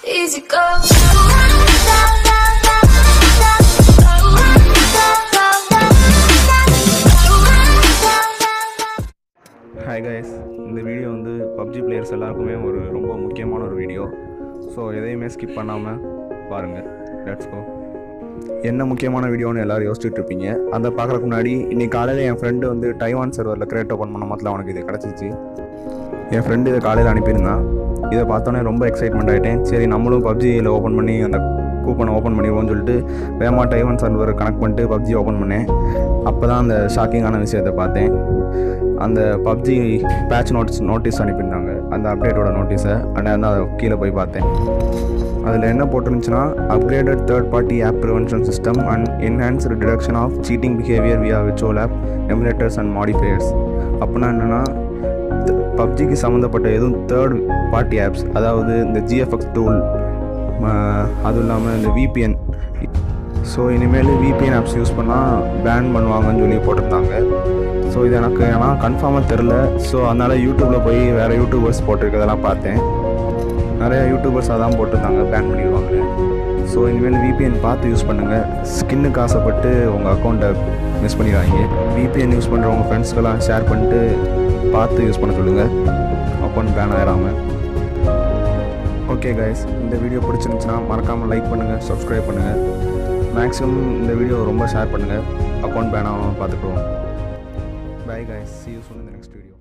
easy go. Hi guys இந்த video வந்து PUBG players எல்லாருக்குமே ஒரு ரொம்ப முக்கியமான ஒரு வீடியோ ஸோ எதையுமே ஸ்கிப் பண்ணாமல் பாருங்கள் லெட்ஸ் கோ என்ன முக்கியமான வீடியோன்னு எல்லோரும் யோசிச்சுட்டு இருப்பீங்க அதை பார்க்குறதுக்கு முன்னாடி இன்னைக்கு காலையில் என் ஃப்ரெண்டு வந்து டைவான் சர்வரில் கிரியேட் ஓப்பன் பண்ண மொத்தத்தில் அவனுக்கு இது கிடச்சிச்சு என் ஃப்ரெண்டு இதை காலையில் அனுப்பியிருந்தான் இதை பார்த்தோன்னே ரொம்ப எக்ஸைட்மெண்ட் ஆகிட்டேன் சரி நம்மளும் பப்ஜியில் ஓப்பன் பண்ணி அந்த கூப்பனை ஓப்பன் பண்ணிடுவோம்னு சொல்லிட்டு வேமா டைவான் சர்வர் கனெக்ட் பண்ணிட்டு பப்ஜி ஓப்பன் பண்ணேன் அப்போ தான் அந்த ஷாக்கிங்கான விஷயத்தை பார்த்தேன் அந்த பப்ஜி பேட்ச் நோட்ஸ் நோட்டீஸ் அனுப்பியிருந்தாங்க அந்த அப்டேட்டோட நோட்டீஸை அண்ட் வந்து அதை கீழே போய் பார்த்தேன் அதில் என்ன போட்டிருந்துச்சுன்னா upgraded third party app prevention system and enhanced detection of cheating behaviour via virtual app emulators and modifiers அப்படின்னா என்னென்னா பப்ஜிக்கு சம்மந்தப்பட்ட எதுவும் தேர்ட் பார்ட்டி ஆப்ஸ் அதாவது இந்த ஜிஎஃப்எக்ஸ் டூல் அதுவும் இல்லாமல் இந்த விபிஎன் ஸோ இனிமேல் விபிஎன் ஆப்ஸ் யூஸ் பண்ணால் பேன் பண்ணுவாங்கன்னு சொல்லி போட்டிருந்தாங்க ஸோ இது எனக்கு ஏன்னா கன்ஃபார்மாக தெரில ஸோ அதனால் யூடியூப்பில் போய் வேறு யூடியூபர்ஸ் போட்டிருக்கிறதெல்லாம் பார்த்தேன் நிறைய யூடியூபர்ஸ் அதான் போட்டிருந்தாங்க பேன் பண்ணிடுவாங்க ஸோ இனிமேல் விபிஎன் பார்த்து யூஸ் பண்ணுங்கள் ஸ்கின்னுக்கு ஆசைப்பட்டு உங்கள் அக்கௌண்ட்டை மிஸ் பண்ணிடுவாங்க விபிஎன் யூஸ் பண்ணுற உங்கள் ஃப்ரெண்ட்ஸ்க்கெல்லாம் ஷேர் பண்ணிட்டு பார்த்து யூஸ் பண்ண சொல்லுங்கள் அக்கௌண்ட் பேன் ஆயிடாமல் ஓகே கைஸ் இந்த வீடியோ பிடிச்சிருந்துச்சுன்னா மறக்காமல் லைக் பண்ணுங்கள் சப்ஸ்கிரைப் பண்ணுங்கள் மேக்ஸிமம் இந்த வீடியோ ரொம்ப ஷேர் பண்ணுங்கள் அக்கௌண்ட் பேன் ஆகாமல் பார்த்துக்குவோம் bye guys see you soon in the next video